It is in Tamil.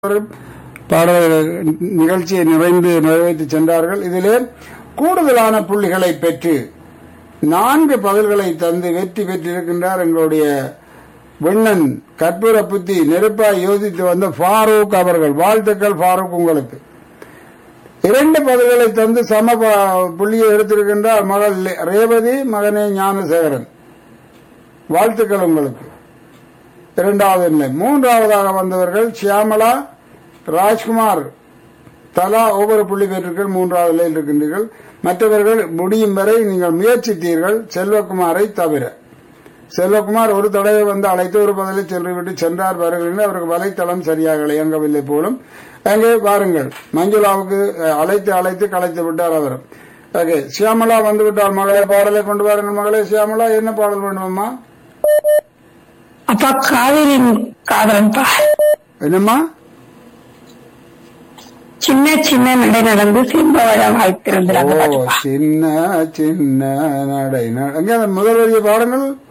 பாடல் நிகழ்ச்சியை நிறைந்து நிறைவேற்றி சென்றார்கள் இதிலே கூடுதலான புள்ளிகளை பெற்று நான்கு பதில்களை தந்து வெற்றி பெற்றிருக்கின்றார் எங்களுடைய வெண்ணன் கற்பூர புத்தி நெருப்பாய் யோசித்து வந்த ஃபாரூக் அவர்கள் வாழ்த்துக்கள் ஃபாரூக் உங்களுக்கு இரண்டு பதில்களை தந்து சம ப- புள்ளியை எடுத்திருக்கின்றார் மகள் லே- ரேவதி மகனே ஞானசேகரன் வாழ்த்துக்கள் உங்களுக்கு இரண்டாவது நிலை மூன்றாவதாக வந்தவர்கள் சியாமலா ராஜ்குமார் தலா ஒவ்வொரு புள்ளி பெற்றீர்கள் மூன்றாவது நிலையில் இருக்கின்றீர்கள் மற்றவர்கள் முடியும் வரை நீங்கள் முயற்சித்தீர்கள் செல்வகுமாரை தவிர செல்வகுமார் ஒரு தடவை வந்து அழைத்து ஒரு பதிலை சென்று விட்டு சென்றார் வருகிறேன் அவருக்கு வலைத்தளம் சரியாக இயங்கவில்லை போலும் அங்கே வாருங்கள் மஞ்சுளாவுக்கு அஹ், அழைத்து அழைத்து கலைத்து விட்டார் அவர் ஓகே சியாமலா வந்து விட்டார் மகளே பாடலை கொண்டு வாருங்கள் மகளே சியாமலா என்ன பாடல் வேண்டுமம்மா அப்பா காவிரியின் காதலன்பா என்னம்மா சின்ன சின்ன நடை நடந்து சிம்பவழம் வாய்த்திருந்தாங்க ஓ சின்ன சின்ன நடை ந- அங்கே அந்த முதல் வரிய பாடங்கள்